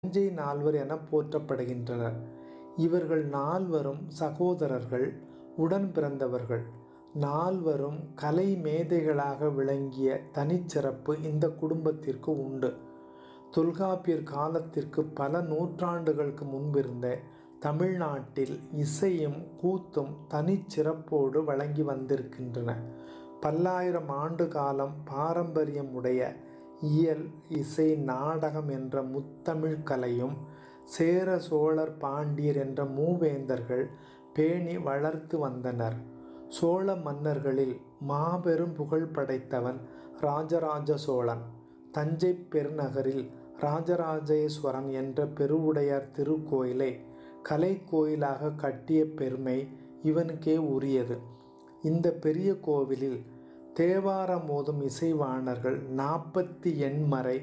தஞ்சை நால்வர் என போற்றப்படுகின்றனர் இவர்கள் நால்வரும் சகோதரர்கள் உடன் பிறந்தவர்கள் நால்வரும் கலை மேதைகளாக விளங்கிய தனிச்சிறப்பு இந்த குடும்பத்திற்கு உண்டு தொல்காப்பியர் காலத்திற்கு பல நூற்றாண்டுகளுக்கு முன்பிருந்த தமிழ்நாட்டில் இசையும் கூத்தும் தனிச்சிறப்போடு வழங்கி வந்திருக்கின்றன பல்லாயிரம் ஆண்டு காலம் பாரம்பரியம் உடைய இயல் இசை நாடகம் என்ற முத்தமிழ் கலையும் சேர சோழர் பாண்டியர் என்ற மூவேந்தர்கள் பேணி வளர்த்து வந்தனர் சோழ மன்னர்களில் மாபெரும் புகழ் படைத்தவன் ராஜராஜ சோழன் தஞ்சை பெருநகரில் ராஜராஜேஸ்வரன் என்ற பெருவுடையார் திருக்கோயிலை கலை கோயிலாக கட்டிய பெருமை இவனுக்கே உரியது இந்த பெரிய கோவிலில் தேவாரம் மோதும் இசைவாணர்கள் நாற்பத்தி எண்மறை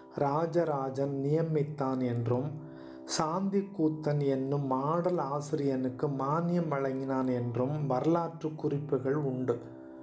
ராஜராஜன் நியமித்தான் என்றும் சாந்தி கூத்தன் என்னும் மாடல் ஆசிரியனுக்கு மானியம் வழங்கினான் என்றும் வரலாற்று குறிப்புகள் உண்டு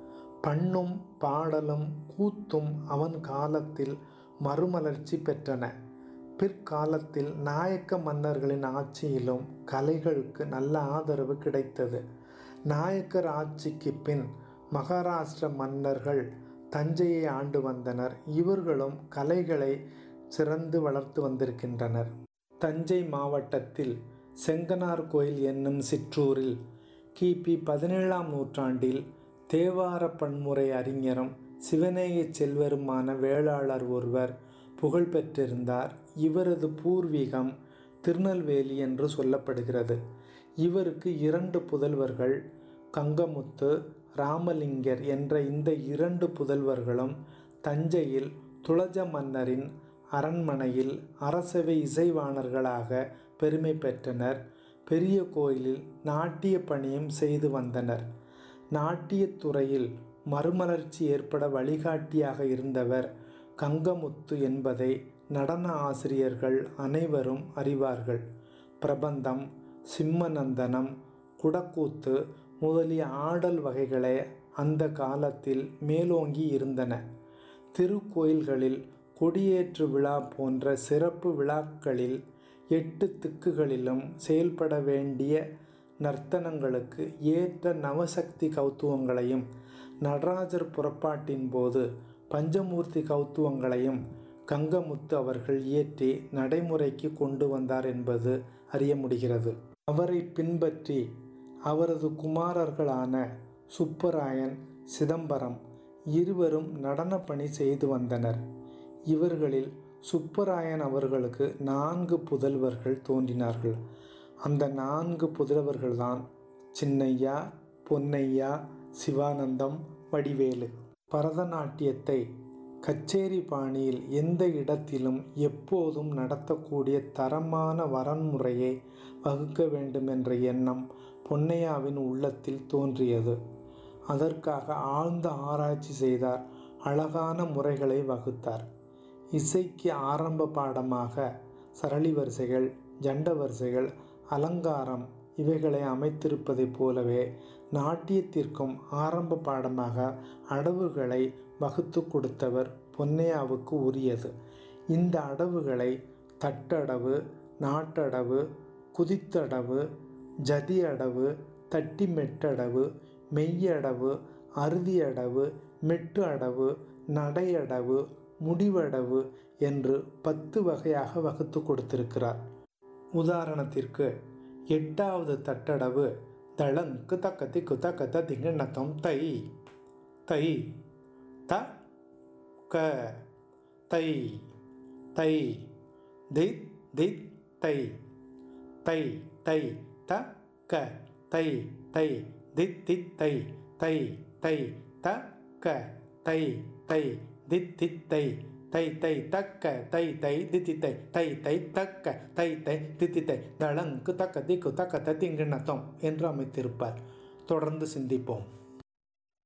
பண்ணும் பாடலும் கூத்தும் அவன் காலத்தில் மறுமலர்ச்சி பெற்றன பிற்காலத்தில் நாயக்க மன்னர்களின் ஆட்சியிலும் கலைகளுக்கு நல்ல ஆதரவு கிடைத்தது நாயக்கர் ஆட்சிக்கு பின் மகாராஷ்டிர மன்னர்கள் தஞ்சையை ஆண்டு வந்தனர் இவர்களும் கலைகளை சிறந்து வளர்த்து வந்திருக்கின்றனர் தஞ்சை மாவட்டத்தில் செங்கனார் கோயில் என்னும் சிற்றூரில் கிபி பதினேழாம் நூற்றாண்டில் தேவார பன்முறை அறிஞரும் சிவநேய செல்வருமான வேளாளர் ஒருவர் புகழ் பெற்றிருந்தார் இவரது பூர்வீகம் திருநெல்வேலி என்று சொல்லப்படுகிறது இவருக்கு இரண்டு புதல்வர்கள் கங்கமுத்து ராமலிங்கர் என்ற இந்த இரண்டு புதல்வர்களும் தஞ்சையில் துளஜ மன்னரின் அரண்மனையில் அரசவை இசைவாணர்களாக பெருமை பெற்றனர் பெரிய கோயிலில் நாட்டிய பணியும் செய்து வந்தனர் நாட்டியத் துறையில் மறுமலர்ச்சி ஏற்பட வழிகாட்டியாக இருந்தவர் கங்கமுத்து என்பதை நடன ஆசிரியர்கள் அனைவரும் அறிவார்கள் பிரபந்தம் சிம்மநந்தனம் குடக்கூத்து முதலிய ஆடல் வகைகளே அந்த காலத்தில் மேலோங்கி இருந்தன திருக்கோயில்களில் கொடியேற்று விழா போன்ற சிறப்பு விழாக்களில் எட்டு திக்குகளிலும் செயல்பட வேண்டிய நர்த்தனங்களுக்கு ஏற்ற நவசக்தி கௌத்துவங்களையும் நடராஜர் புறப்பாட்டின் போது பஞ்சமூர்த்தி கௌத்துவங்களையும் கங்கமுத்து அவர்கள் இயற்றி நடைமுறைக்கு கொண்டு வந்தார் என்பது அறிய முடிகிறது அவரை பின்பற்றி அவரது குமாரர்களான சுப்பராயன் சிதம்பரம் இருவரும் நடன பணி செய்து வந்தனர் இவர்களில் சுப்பராயன் அவர்களுக்கு நான்கு புதல்வர்கள் தோன்றினார்கள் அந்த நான்கு புதல்வர்கள்தான் சின்னையா பொன்னையா சிவானந்தம் வடிவேலு பரதநாட்டியத்தை கச்சேரி பாணியில் எந்த இடத்திலும் எப்போதும் நடத்தக்கூடிய தரமான வரன்முறையை வகுக்க வேண்டும் என்ற எண்ணம் பொன்னையாவின் உள்ளத்தில் தோன்றியது அதற்காக ஆழ்ந்த ஆராய்ச்சி செய்தார் அழகான முறைகளை வகுத்தார் இசைக்கு ஆரம்ப பாடமாக சரளி வரிசைகள் ஜண்ட வரிசைகள் அலங்காரம் இவைகளை அமைத்திருப்பதைப் போலவே நாட்டியத்திற்கும் ஆரம்ப பாடமாக அடவுகளை வகுத்து கொடுத்தவர் பொன்னையாவுக்கு உரியது இந்த அடவுகளை தட்டடவு நாட்டடவு குதித்தடவு ஜதி அடவு தட்டி மெட்டடவு மெய்யடவு அறுதியடவு மெட்டு அடவு நடையடவு முடிவடவு என்று பத்து வகையாக வகுத்து கொடுத்திருக்கிறார் உதாரணத்திற்கு எட்டாவது தட்டடவு தளங்கு தக்கத்தி குத்தக்கத்த திங்கண்ணத்தம் தை தை த க தை தை தி தி தை தை தை த க தை தை தி தி தை தை தை த க தை தை தி தி தை தை தை தக்க தை தை தித்தி தை தை தை தக்க தை தை தித்தி தை தளங்கு தக்க திக்கு தக்க திங்குண்ணத்தம் என்று அமைத்திருப்பார் தொடர்ந்து சிந்திப்போம்